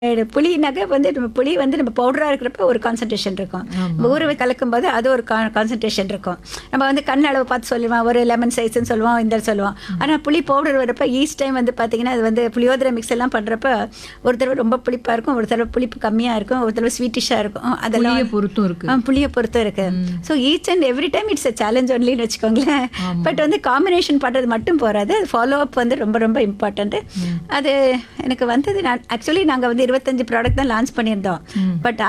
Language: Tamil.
புளினாக்க வந்து நம்ம புளி வந்து நம்ம பவுடராக இருக்கிறப்ப ஒரு கான்சன்ட்ரேஷன் இருக்கும் நம்ம ஊற வச்சு கலக்கும் போது அது ஒரு கான்சன்ட்ரேஷன் இருக்கும் நம்ம வந்து கண் அளவு பார்த்து சொல்லுவோம் ஒரு லெமன் சைஸ்ன்னு சொல்லுவோம் இந்த சொல்லுவோம் ஆனால் புளி பவுடர் வரப்ப ஈச் டைம் வந்து பார்த்தீங்கன்னா அது வந்து புளியோதரை மிக்ஸ் எல்லாம் பண்ணுறப்ப ஒரு தடவை ரொம்ப புளிப்பாக இருக்கும் ஒரு தடவை புளிப்பு கம்மியாக இருக்கும் ஒரு தடவை ஸ்வீட்டிஷாக இருக்கும் அதெல்லாம் புளிய பொருத்தும் இருக்கு ஆ, புளியை பொறுத்து இருக்கு so each and every time it's a challenge ஒன்லின்னு வச்சுக்கோங்களேன் பட் வந்து காம்பினேஷன் பண்ணுறது மட்டும் போகாது ஃபாலோ அப் வந்து ரொம்ப ரொம்ப இம்பார்ட்டன்ட் அது எனக்கு வந்தது நான் ஆக்சுவலி நாங்கள் வந்து இருபத்தஞ்சு ப்ராடக்ட் தான் லான்ச் பண்ணியிருந்தோம் பட்